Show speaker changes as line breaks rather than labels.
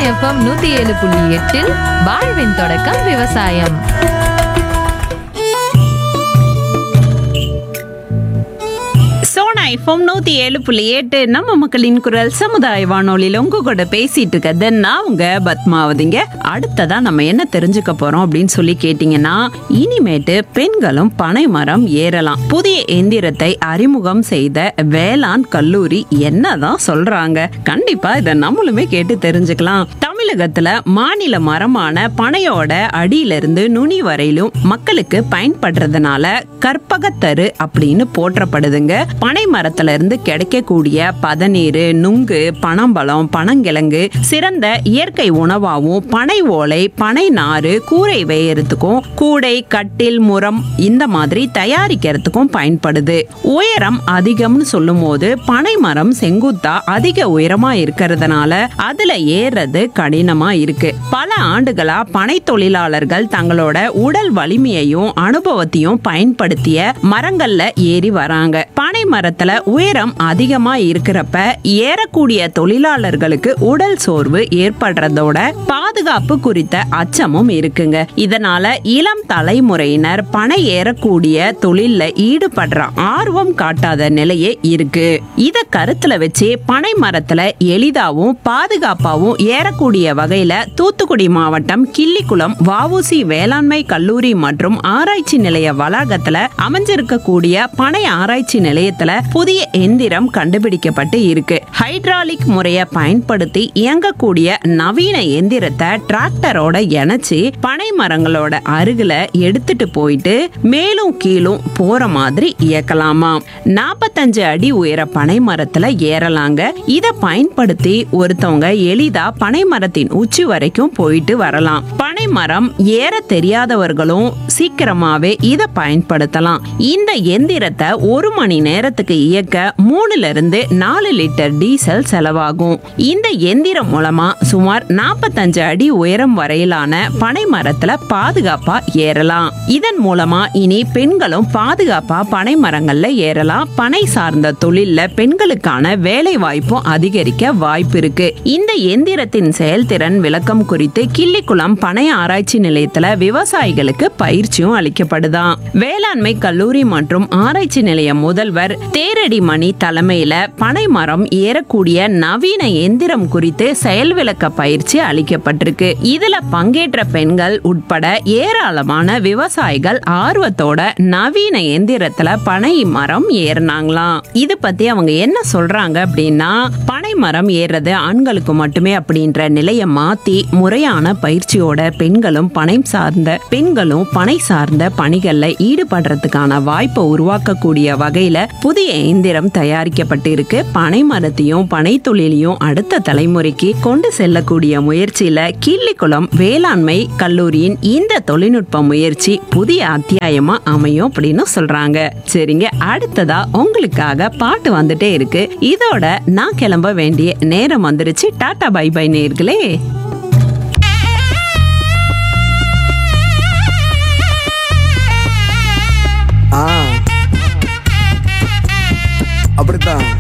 FM நூத்தி ஏழு புள்ளி எட்டில் வாழ்வின் தொடக்கம் விவசாயம்
சோனா எஃப்எம் நூத்தி ஏழு புள்ளி எட்டு நம்ம மக்களின் குரல் சமுதாய வானொலியில உங்க கூட பேசிட்டு இருக்கிறது நான் உங்க பத்மாவதிங்க அடுத்ததா நம்ம என்ன தெரிஞ்சுக்க போறோம் அப்படின்னு சொல்லி கேட்டீங்கன்னா இனிமேட்டு பெண்களும் பனை மரம் ஏறலாம் புதிய எந்திரத்தை அறிமுகம் செய்த வேளாண் கல்லூரி என்னதான் சொல்றாங்க கண்டிப்பா இதை நம்மளுமே கேட்டு தெரிஞ்சுக்கலாம் தமிழகத்துல மாநில மரமான பனையோட அடியிலிருந்து நுனி வரையிலும் மக்களுக்கு பயன்படுறதுனால கற்பகத்தரு அப்படின்னு போற்றப்படுதுங்க பனை மரத்துல இருந்து கிடைக்கக்கூடிய பதநீர் நுங்கு பனம்பழம் பனங்கிழங்கு சிறந்த இயற்கை உணவாகவும் பனை ஓலை பனை நாறு கூரை வேயறதுக்கும் கூடை கட்டில் முறம் இந்த மாதிரி தயாரிக்கிறதுக்கும் பயன்படுது உயரம் அதிகம்னு சொல்லும் போது பனை மரம் செங்குத்தா அதிக உயரமா இருக்கிறதுனால அதுல ஏறது கடினமா இருக்கு பல ஆண்டுகளா பனை தொழிலாளர்கள் தங்களோட உடல் வலிமையையும் அனுபவத்தையும் பயன்படுத்திய மரங்கள்ல ஏறி வராங்க பனை மரத்துல உயரம் அதிகமா இருக்கிறப்ப ஏறக்கூடிய தொழிலாளர்களுக்கு உடல் சோர்வு ஏற்படுறதோட பாதுகாப்பு குறித்த அச்சமும் இருக்குங்க இதனால இளம் தலைமுறையினர் பனை ஏறக்கூடிய தொழில்ல ஈடுபடுற ஆர்வம் காட்டாத நிலையே இருக்கு இத கருத்துல வச்சு பனை மரத்துல எளிதாவும் பாதுகாப்பாவும் ஏறக்கூடிய வகையில தூத்துக்குடி மாவட்டம் கிள்ளிக்குளம் வஉசி வேளாண்மை கல்லூரி மற்றும் ஆராய்ச்சி நிலைய வளாகத்துல அமைஞ்சிருக்கக்கூடிய பனை ஆராய்ச்சி நிலையத்துல புதிய எந்திரம் கண்டுபிடிக்கப்பட்டு இருக்கு ஹைட்ராலிக் முறையை பயன்படுத்தி இயங்கக்கூடிய நவீன எந்திரத்தை டிராக்டரோட இணைச்சு பனை மரங்களோட அருகில எடுத்துட்டு போயிட்டு மேலும் கீழும் போற மாதிரி இயக்கலாமா நாற்பத்தஞ்சு அடி உயர பனை மரத்துல ஏறலாங்க இத பயன்படுத்தி ஒருத்தவங்க எளிதா பனை மரத்தின் உச்சி வரைக்கும் போயிட்டு வரலாம் பனை மரம் ஏற தெரியாதவர்களும் சீக்கிரமாவே இத பயன்படுத்தலாம் இந்த எந்திரத்தை ஒரு மணி நேரத்துக்கு இயக்க மூணுல இருந்து நாலு லிட்டர் டீசல் செலவாகும் இந்த எந்திரம் மூலமா சுமார் நாற்பத்தஞ்சு அடி உயரம் வரையிலான பனை மரத்துல பாதுகாப்பா ஏறலாம் இதன் மூலமா இனி பெண்களும் பாதுகாப்பா பனை மரங்கள்ல ஏறலாம் பனை சார்ந்த தொழில்ல பெண்களுக்கான வேலை வாய்ப்பும் அதிகரிக்க வாய்ப்பு இருக்கு இந்த எந்திரத்தின் செயல்திறன் விளக்கம் குறித்து கிள்ளிக்குளம் பனை ஆராய்ச்சி நிலையத்துல விவசாயிகளுக்கு பயிற்சியும் அளிக்கப்படுதாம் வேளாண்மை கல்லூரி மற்றும் ஆராய்ச்சி நிலைய முதல்வர் தேரடி மணி தலைமையில பனை மரம் ஏறக்கூடிய நவீன எந்திரம் குறித்து செயல் விளக்க பயிற்சி அளிக்கப்பட்டிருக்கு இதுல பங்கேற்ற பெண்கள் உட்பட ஏராளமான விவசாயிகள் ஆர்வத்தோட நவீன எந்திரத்துல பனை மரம் ஏறினாங்களாம் இது பத்தி அவங்க என்ன சொல்றாங்க அப்படின்னா பனை மரம் ஏறுறது ஆண்களுக்கு மட்டுமே அப்படின்ற நிலையை மாத்தி முறையான பயிற்சியோட பெண்களும் பனை சார்ந்த பெண்களும் பனை சார்ந்த பணிகள்ல ஈடுபடுறதுக்கான வாய்ப்பை உருவாக்கக்கூடிய வகையில புதிய எந்திரம் தயாரிக்கப்பட்டு இருக்கு பனை மரத்தையும் பனை தொழிலையும் அடுத்த தலைமுறைக்கு கொண்டு செல்லக்கூடிய முயற்சியில கீழ்லிக்குளம் வேளாண்மை கல்லூரியின் இந்த தொழில்நுட்ப முயற்சி புதிய அத்தியாயமா அமையும் அப்படின்னு சொல்றாங்க சரிங்க அடுத்ததா உங்களுக்காக பாட்டு வந்துட்டே இருக்கு இதோட நான் கிளம்ப வேண்டிய நேரம் வந்துருச்சு டாடா பை பை நேர்களே
ஆ அப்படித்தான்